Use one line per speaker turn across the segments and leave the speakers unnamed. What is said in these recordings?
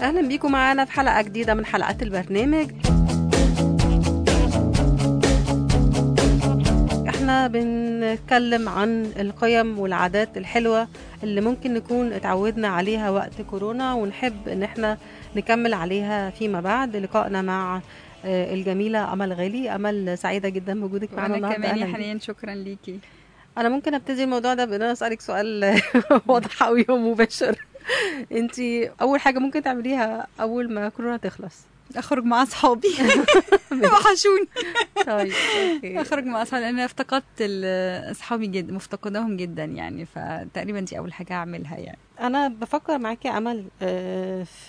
اهلا بيكم معانا في حلقه جديده من حلقات البرنامج احنا بنتكلم عن القيم والعادات الحلوه اللي ممكن نكون اتعودنا عليها وقت كورونا ونحب ان احنا نكمل عليها فيما بعد لقائنا مع آه، الجميله امل غالي امل سعيده جدا بوجودك معانا
وانا
النهارده
كمان يا
أهلاً بيكي.
حنين شكرا ليكي
انا ممكن ابتدي الموضوع ده بان انا اسالك سؤال واضح قوي ومباشر انت اول حاجه ممكن تعمليها اول ما كورونا تخلص
اخرج مع اصحابي وحشوني
طيب اوكي
اخرج مع اصحابي لان انا افتقدت ال- اصحابي جدا مفتقداهم جدا يعني فتقريبا دي اول حاجه اعملها يعني
انا بفكر معاكي يا امل آه، في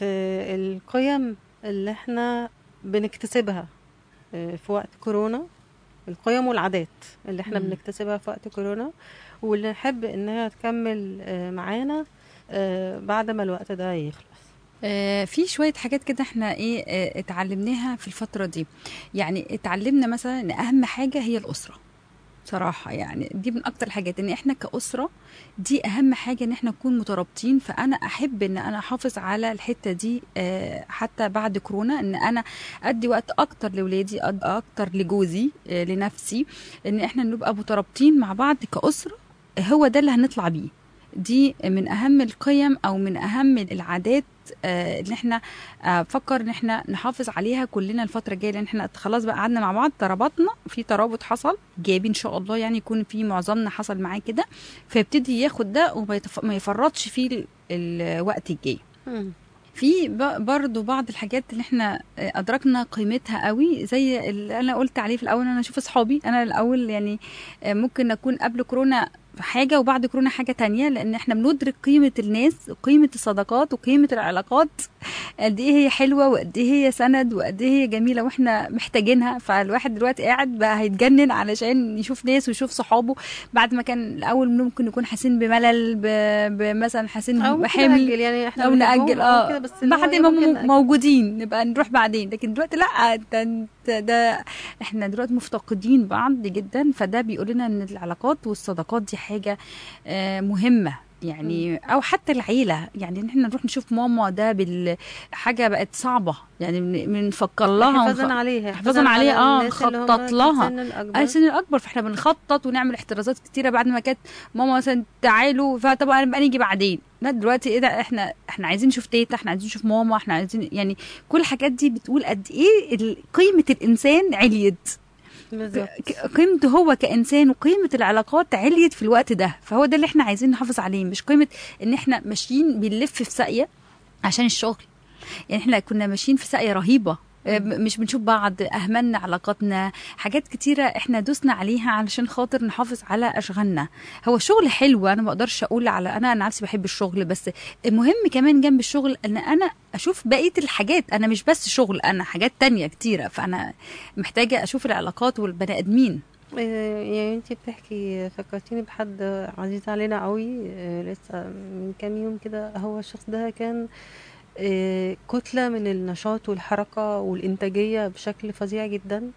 القيم اللي احنا بنكتسبها آه، في وقت كورونا القيم والعادات اللي احنا
مم.
بنكتسبها في وقت كورونا واللي نحب انها تكمل آه، معانا آه، بعد ما الوقت ده يخلص
آه، في شوية حاجات كده احنا ايه آه، اتعلمناها في الفترة دي يعني اتعلمنا مثلا ان اهم حاجة هي الأسرة صراحة يعني دي من أكتر الحاجات إن إحنا كأسرة دي أهم حاجة إن إحنا نكون مترابطين فأنا أحب إن أنا أحافظ على الحتة دي آه، حتى بعد كورونا إن أنا أدي وقت أكتر لولادي أد- أكتر لجوزي آه، لنفسي إن إحنا نبقى مترابطين مع بعض كأسرة هو ده اللي هنطلع بيه دي من أهم القيم أو من أهم العادات آه، اللي احنا آه، بفكر ان احنا نحافظ عليها كلنا الفتره الجايه لان احنا خلاص بقى قعدنا مع بعض ترابطنا في ترابط حصل ايجابي ان شاء الله يعني يكون في معظمنا حصل معاه كده فيبتدي ياخد ده وما يتف- ما يفرطش فيه ال- الوقت الجاي
مم.
في ب- برضو بعض الحاجات اللي احنا آه، ادركنا قيمتها قوي زي اللي انا قلت عليه في الاول انا اشوف اصحابي انا الاول يعني آه، ممكن اكون قبل كورونا حاجة وبعد كورونا حاجة تانية لأن احنا بندرك قيمة الناس وقيمة الصداقات وقيمة العلاقات قد ايه هي حلوة وقد ايه هي سند وقد ايه هي جميلة واحنا محتاجينها فالواحد دلوقتي قاعد بقى هيتجنن علشان يشوف ناس ويشوف صحابه بعد ما كان الأول ممكن نكون حاسين بملل ب- بمثلا حاسين
او ممكن
بحمل
نأجل يعني احنا
او
بنحبهم
ناجل
أو كده،
اه
بس اللي هو
بعد
إيه
ما
ممكن
هم
نأجل.
موجودين نبقى نروح بعدين لكن دلوقتي لا ده, ده, ده احنا دلوقتي مفتقدين بعض جدا فده بيقول لنا ان العلاقات والصداقات دي حاجه آه، مهمه يعني او حتى العيله يعني ان احنا نروح نشوف ماما ده بالحاجه بقت صعبه يعني بن- بنفكر لها
حفاظا
ونخ-
عليها
حفاظاً عليها، آه،
الناس اللي هم
نخطط
في
لها.
السن الأكبر.
السن الاكبر فاحنا بنخطط ونعمل احترازات كتيره بعد ما كانت ماما مثلا تعالوا فطبعا نبقى نيجي بعدين لا دلوقتي ايه ده احنا احنا عايزين نشوف تيتا احنا عايزين نشوف ماما احنا عايزين يعني كل الحاجات دي بتقول قد ايه ال- قيمه الانسان عليت
بالظبط
ك- قيمته هو كانسان وقيمه العلاقات عليت في الوقت ده فهو ده اللي احنا عايزين نحافظ عليه مش قيمه ان احنا ماشيين بنلف في ساقيه عشان الشغل يعني احنا كنا ماشيين في ساقيه رهيبه آه، م- مش بنشوف بعض اهملنا علاقاتنا حاجات كتيره احنا دوسنا عليها علشان خاطر نحافظ على اشغالنا هو شغل حلو انا ما اقدرش اقول على انا انا نفسي بحب الشغل بس المهم كمان جنب الشغل ان انا اشوف بقيه الحاجات انا مش بس شغل انا حاجات تانية كتيره فانا محتاجه اشوف العلاقات والبني ادمين
آه، يعني انتي بتحكي فكرتيني بحد عزيز علينا قوي آه، لسه من كام يوم كده هو الشخص ده كان آه، كتلة من النشاط والحركة والإنتاجية بشكل فظيع جدا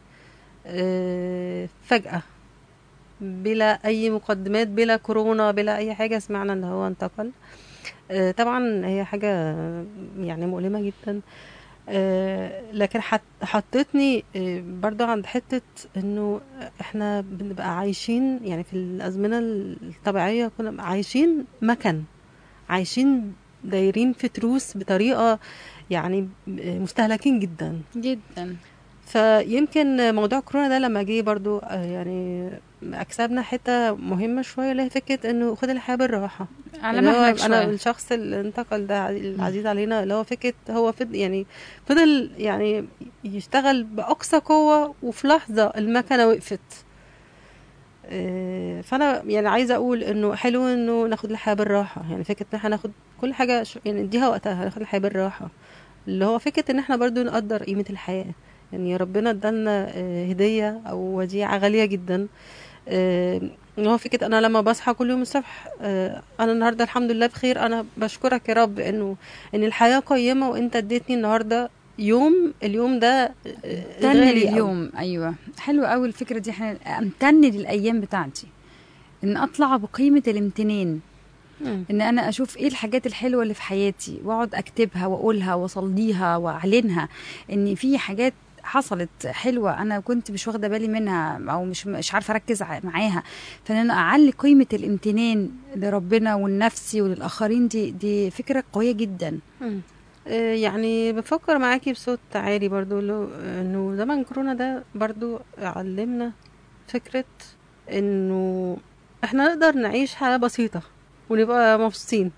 آه، فجأة بلا أي مقدمات بلا كورونا بلا أي حاجة سمعنا إن هو انتقل آه، طبعا هي حاجة يعني مؤلمة جدا آه، لكن حت حطتني آه، برضو عند حتة انه احنا بنبقى عايشين يعني في الازمنة الطبيعية كنا عايشين مكن عايشين دايرين في تروس بطريقة يعني آه، مستهلكين جدا
جدا
فيمكن موضوع كورونا ده لما جه برضو آه، يعني اكسبنا حته مهمه شويه اللي هي فكره انه خد الحياه بالراحه
على
اللي هو
مهلك
انا
شويه
الشخص اللي انتقل ده العزيز علينا اللي هو فكره هو فضل يعني فضل يعني يشتغل باقصى قوه وفي لحظه المكنه وقفت آه، فانا يعني عايزه اقول انه حلو انه ناخد الحياه بالراحه يعني فكره ان احنا ناخد كل حاجه ش- يعني نديها وقتها ناخد الحياه بالراحه اللي هو فكره ان احنا برضو نقدر قيمه الحياه يعني ربنا ادالنا آه، هديه او وديعه غاليه جدا آه، ان هو فكره انا لما بصحى كل يوم الصبح آه، انا النهارده الحمد لله بخير انا بشكرك يا رب انه ان الحياه قيمه وانت اديتني النهارده يوم اليوم ده آه،
امتن
غالي أوي.
لليوم ايوه حلو قوي الفكره دي احنا امتن للايام بتاعتي ان اطلع بقيمه الامتنان
مم.
ان انا اشوف ايه الحاجات الحلوه اللي في حياتي واقعد اكتبها واقولها واصليها واعلنها ان في حاجات حصلت حلوه انا كنت مش واخده بالي منها او مش مش عارفه اركز ع- معاها فان انا اعلي قيمه الامتنان لربنا والنفسي وللاخرين دي دي فكره قويه جدا
مم. آه، يعني بفكر معاكي بصوت عالي برضو لو انه زمن كورونا ده برضو علمنا فكرة انه احنا نقدر نعيش حياة بسيطة ونبقى مبسوطين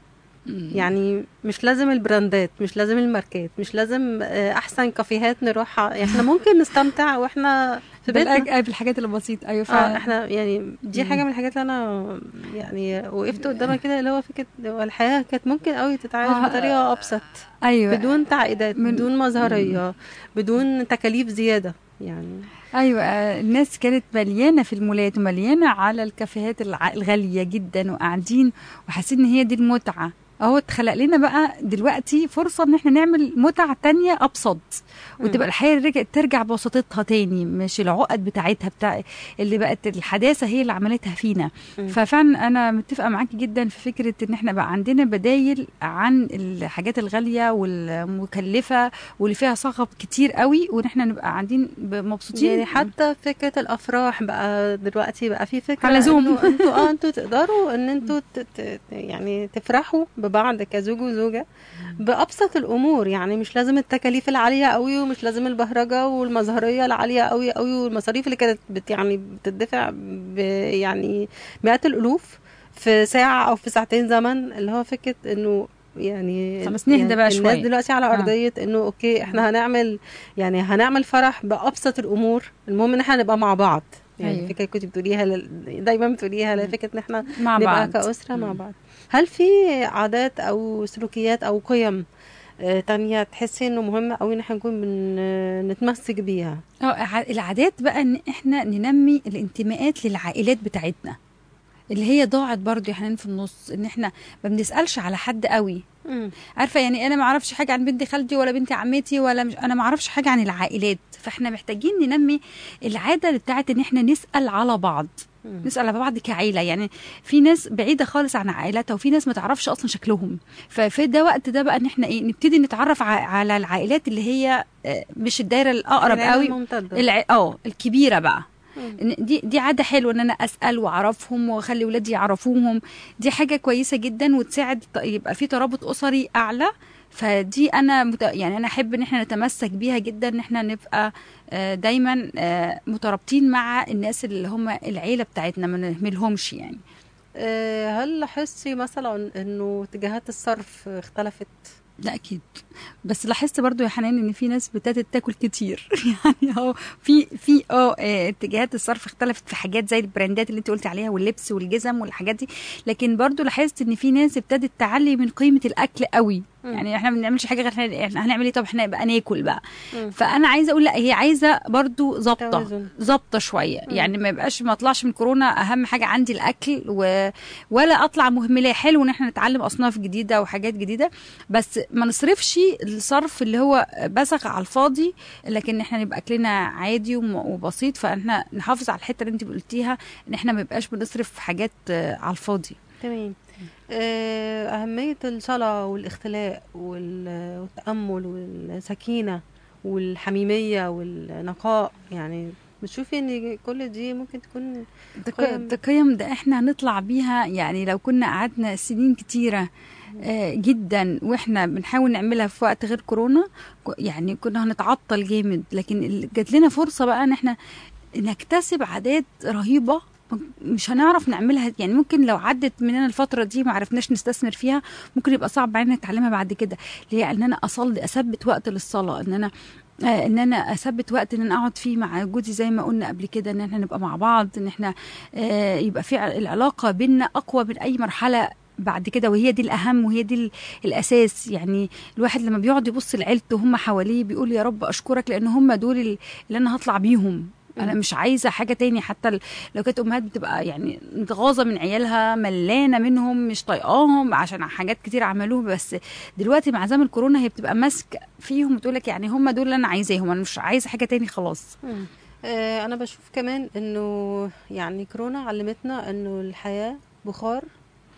يعني مش لازم البراندات مش لازم الماركات مش لازم آه، احسن كافيهات نروحها احنا ممكن نستمتع واحنا في بيتنا
بالأج- بالحاجات البسيطه ايوه
اه
فعلا
احنا يعني دي
مم.
حاجه من الحاجات اللي انا يعني وقفت قدامها كده اللي هو فكره هو الحياه كانت ممكن قوي تتعايش
آه،
بطريقه ابسط
ايوه
بدون تعقيدات
من-
بدون مظهريه بدون تكاليف زياده يعني
ايوه آه، الناس كانت مليانه في المولات ومليانه على الكافيهات الع- الغاليه جدا وقاعدين وحاسين ان هي دي المتعه اهو اتخلق لنا بقى دلوقتي فرصه ان احنا نعمل متع تانية ابسط وتبقى الحياه رجعت ترجع ببساطتها تاني مش العقد بتاعتها بتاع اللي بقت الحداثه هي اللي عملتها فينا
مم.
ففعلا انا متفقه معاكي جدا في فكره ان احنا بقى عندنا بدايل عن الحاجات الغاليه والمكلفه واللي فيها صخب كتير قوي وان احنا نبقى قاعدين ب- مبسوطين
يعني حتى فكره الافراح بقى دلوقتي بقى في فكره
على زوم.
إنه انتوا اه انتوا تقدروا ان انتوا ت- ت- يعني تفرحوا ببعض كزوج وزوجه بابسط الامور يعني مش لازم التكاليف العاليه قوي ومش لازم البهرجه والمظهريه العاليه قوي قوي والمصاريف اللي كانت بت يعني بتدفع ب يعني مئات الالوف في ساعه او في ساعتين زمن اللي هو فكره انه يعني
طب بس نهدى
يعني
بقى
الناس
شوية.
دلوقتي على
آه.
ارضيه انه اوكي احنا هنعمل يعني هنعمل فرح بابسط الامور المهم ان احنا نبقى مع بعض يعني
أيوة.
فكره كنت بتقوليها لل- دايما بتقوليها
مم.
فكره ان احنا
مع
نبقى
بعض
كأسرة مع
مم.
بعض هل في عادات أو سلوكيات أو قيم آه، تانية تحسي إنه مهمة أوي إن احنا نكون بن... نتمسك بيها
اه ع- العادات بقى ان احنا ننمي الانتماءات للعائلات بتاعتنا اللي هي ضاعت برضو يا حنان في النص ان احنا ما بنسالش على حد قوي عارفه يعني انا ما اعرفش حاجه عن بنت خالتي ولا بنت عمتي ولا مش انا ما اعرفش حاجه عن العائلات فاحنا محتاجين ننمي العاده بتاعت ان احنا نسال على بعض
مم.
نسال على بعض كعيله يعني في ناس بعيده خالص عن عائلاتها وفي ناس ما تعرفش اصلا شكلهم ففي ده وقت ده بقى ان احنا ايه نبتدي نتعرف ع- على العائلات اللي هي آه، مش الدايره الاقرب
العيلة
قوي
الممتدة
الع... اه الكبيره بقى
مم.
إن دي دي عاده حلوه ان انا اسال واعرفهم واخلي ولادي يعرفوهم دي حاجه كويسه جدا وتساعد ط- يبقى في ترابط اسري اعلى فدي انا مت... يعني انا احب ان احنا نتمسك بيها جدا ان احنا نبقى آه، دايما آه، مترابطين مع الناس اللي هم العيله بتاعتنا ما نهملهمش يعني
آه، هل لاحظتي مثلا إنه اتجاهات الصرف اختلفت؟
ده اكيد بس لاحظت برضو يا حنان ان في ناس ابتدت تاكل كتير يعني اهو في في اه آه، اتجاهات الصرف اختلفت في حاجات زي البراندات اللي انت قلت عليها واللبس والجزم والحاجات دي لكن برضو لاحظت ان في ناس ابتدت تعلي من قيمه الاكل قوي
مم.
يعني احنا ما بنعملش حاجه غير احنا إحنا هنعمل ايه طب احنا بقى ناكل بقى
مم.
فانا عايزه اقول لا هي عايزه برضو ظابطه
توازن.
ظابطه شويه
مم.
يعني ما يبقاش ما اطلعش من كورونا اهم حاجه عندي الاكل و... ولا اطلع مهمله حلو ان احنا نتعلم اصناف جديده وحاجات جديده بس ما نصرفش الصرف اللي هو بزغ على الفاضي لكن احنا نبقى اكلنا عادي وم- وبسيط فاحنا نحافظ على الحته اللي انت قلتيها ان احنا ما يبقاش بنصرف حاجات آه، على الفاضي
تمام آه، أهمية الصلاة والاختلاء وال- والتأمل والسكينة والحميمية والنقاء يعني بتشوفي ان كل دي ممكن تكون
ده
قيم.
ده قيم ده احنا هنطلع بيها يعني لو كنا قعدنا سنين كتيرة آه، جدا واحنا بنحاول نعملها في وقت غير كورونا ك- يعني كنا هنتعطل جامد لكن ال- جات لنا فرصة بقى ان احنا نكتسب عادات رهيبة مش هنعرف نعملها يعني ممكن لو عدت مننا الفترة دي ما عرفناش نستثمر فيها ممكن يبقى صعب علينا نتعلمها بعد كده اللي هي ان انا اصلي اثبت وقت للصلاة ان انا آه، ان انا اثبت وقت ان انا اقعد فيه مع جوزي زي ما قلنا قبل كده ان احنا نبقى مع بعض ان احنا آه، يبقى في ع- العلاقه بيننا اقوى من اي مرحله بعد كده وهي دي الاهم وهي دي ال- الاساس يعني الواحد لما بيقعد يبص لعيلته هم حواليه بيقول يا رب اشكرك لان هم دول ال- اللي انا هطلع بيهم انا
مم.
مش عايزه حاجه تاني حتى ال- لو كانت امهات بتبقى يعني متغاظه من عيالها ملانه منهم مش طايقاهم عشان حاجات كتير عملوها بس دلوقتي مع زمن كورونا هي بتبقى ماسكه فيهم وتقول لك يعني هم دول اللي انا عايزاهم انا مش عايزه حاجه تاني خلاص
مم. آه، انا بشوف كمان انه يعني كورونا علمتنا انه الحياة بخار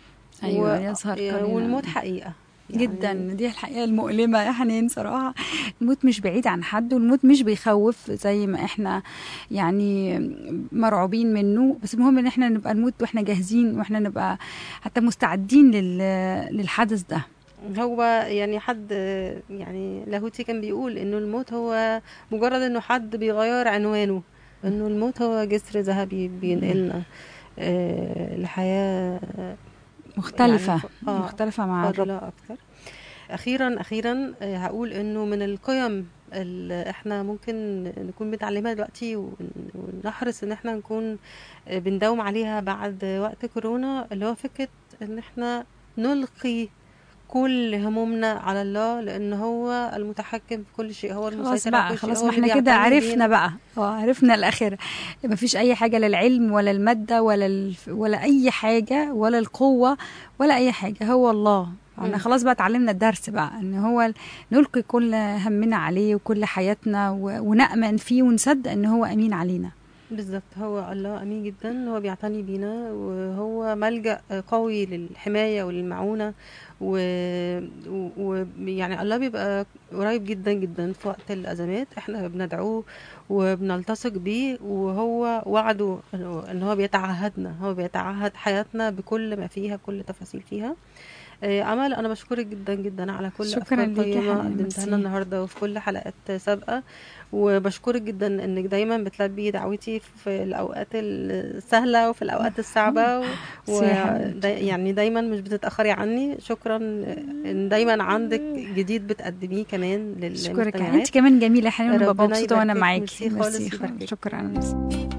ايوه يظهر
يعني
قليلاً.
والموت حقيقه يعني
جدا دي الحقيقه المؤلمه يا حنين صراحه الموت مش بعيد عن حد والموت مش بيخوف زي ما احنا يعني مرعوبين منه بس المهم ان احنا نبقى نموت واحنا جاهزين واحنا نبقى حتى مستعدين لل... للحدث ده
هو يعني حد يعني لاهوتي كان بيقول انه الموت هو مجرد انه حد بيغير عنوانه انه الموت هو جسر ذهبي بينقلنا آه، لحياه
مختلفه
يعني ف- آه،
مختلفه مع الرب
فاضله اكتر اخيرا اخيرا آه، هقول انه من القيم اللي احنا ممكن نكون بنتعلمها دلوقتي ون- ونحرص ان احنا نكون آه، بنداوم عليها بعد وقت كورونا اللي هو فكره ان احنا نلقي كل همومنا على الله لان هو المتحكم في كل شيء هو
خلاص
المسيطر على
بقى
كل شيء
خلاص
هو
ما
اللي
احنا كده
بيعتني
عرفنا
بينا.
بقى اه عرفنا الاخر ما فيش اي حاجه لا العلم ولا الماده ولا الف... ولا اي حاجه ولا القوه ولا اي حاجه هو الله احنا
مم.
خلاص بقى اتعلمنا الدرس بقى ان هو ال- نلقي كل همنا عليه وكل حياتنا و... ونأمن فيه ونصدق ان هو امين علينا
بالظبط هو الله امين جدا هو بيعتني بينا وهو ملجأ قوي للحمايه وللمعونه ويعني و... و... يعني الله بيبقى قريب جدا جدا في وقت الازمات احنا بندعوه وبنلتصق بيه وهو وعده إنه- ان هو بيتعهدنا هو بيتعهد حياتنا بكل ما فيها كل تفاصيل فيها آه، امل انا بشكرك جدا جدا على كل
شكراً
افكار
ليكي يا
قيمه
حنان،
قدمتها
ميرسي.
لنا النهارده وفي كل حلقات سابقه وبشكرك جدا انك دايما بتلبي دعوتي في الاوقات السهله وفي الاوقات الصعبه و...
ميرسي يا حبيبتي.
دا يعني دايما مش بتتاخري عني شكرا ان دايما عندك جديد بتقدميه كمان
اشكرك
للمستمعات
انت كمان جميله يا حنين
ربنا
ببقى مبسوطه وانا
يباركك.
معاكي
ميرسي خالص،
ميرسي
يباركك.
شكرا